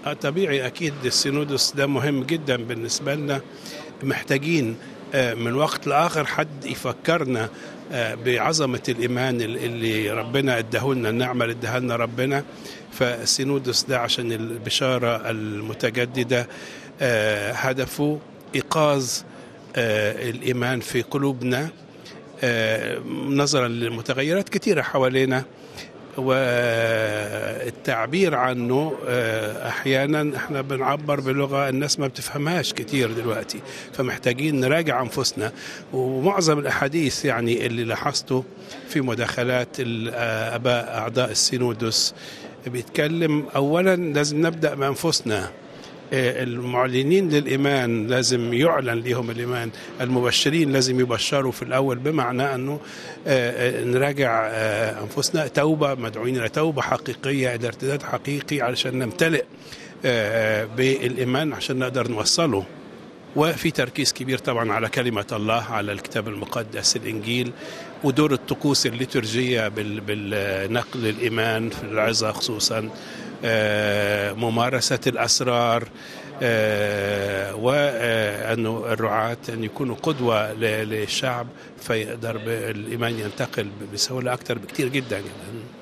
آه طبيعي اكيد السينودس ده مهم جدا بالنسبه لنا محتاجين آه، من وقت لاخر حد يفكرنا آه، بعظمه الايمان اللي ربنا اداهولنا النعمه اللي اداها لنا ربنا فالسينودس ده عشان البشاره المتجدده آه، هدفه ايقاظ آه، الايمان في قلوبنا آه، نظرا لمتغيرات كثيره حوالينا والتعبير عنه آه، احيانا احنا بنعبر بلغه الناس ما بتفهمهاش كتير دلوقتي فمحتاجين نراجع انفسنا ومعظم الاحاديث يعني اللي لاحظته في مداخلات الاباء اعضاء السينودس بيتكلم اولا لازم نبدا بانفسنا آه، المعلنين للإيمان لازم يعلن لهم الإيمان المبشرين لازم يبشروا في الأول بمعنى أنه آه، آه، نراجع آه، أنفسنا توبة مدعوين إلى توبة حقيقية إلى ارتداد حقيقي علشان نمتلئ آه، بالإيمان عشان نقدر نوصله وفي تركيز كبير طبعا على كلمة الله على الكتاب المقدس الإنجيل ودور الطقوس الليتورجية بال- بالنقل الإيمان في العظة خصوصا آه، ممارسة الأسرار آه، وأنه الرعاة أن يكونوا قدوة ل- للشعب فيقدر ب- الإيمان ينتقل بسهولة أكثر بكثير جدا